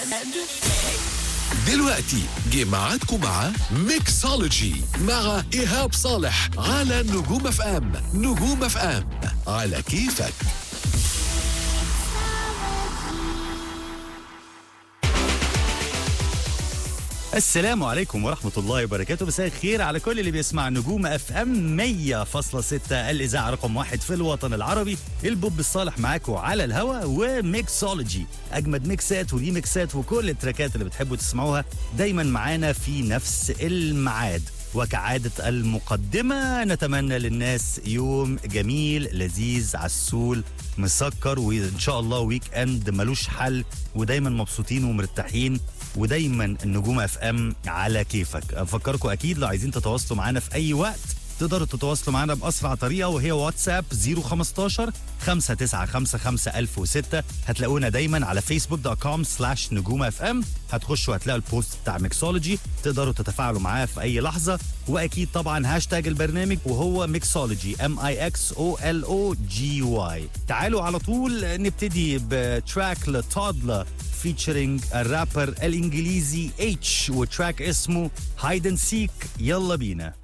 دلوقتي جه ميعادكم مع ميكسولوجي مع إيهاب صالح على نجوم اف ام نجوم اف ام على كيفك السلام عليكم ورحمة الله وبركاته مساء الخير على كل اللي بيسمع نجوم اف ام 100.6 الإذاعة رقم واحد في الوطن العربي البوب الصالح معاكم على الهوا وميكسولوجي أجمد ميكسات وريميكسات وكل التراكات اللي بتحبوا تسمعوها دايما معانا في نفس الميعاد وكعادة المقدمة نتمنى للناس يوم جميل لذيذ عسول مسكر وإن شاء الله ويك أند ملوش حل ودايما مبسوطين ومرتاحين ودايما النجوم اف ام على كيفك افكركم اكيد لو عايزين تتواصلوا معانا في اي وقت تقدروا تتواصلوا معانا باسرع طريقه وهي واتساب 015 5955006 هتلاقونا دايما على فيسبوك دوت كوم سلاش نجوم اف ام هتخشوا هتلاقوا البوست بتاع ميكسولوجي تقدروا تتفاعلوا معاه في اي لحظه واكيد طبعا هاشتاج البرنامج وهو ميكسولوجي ام اي اكس او ال او جي واي تعالوا على طول نبتدي بتراك لتودلا فيتشرنج الرابر الانجليزي اتش وتراك اسمه هايد اند سيك يلا بينا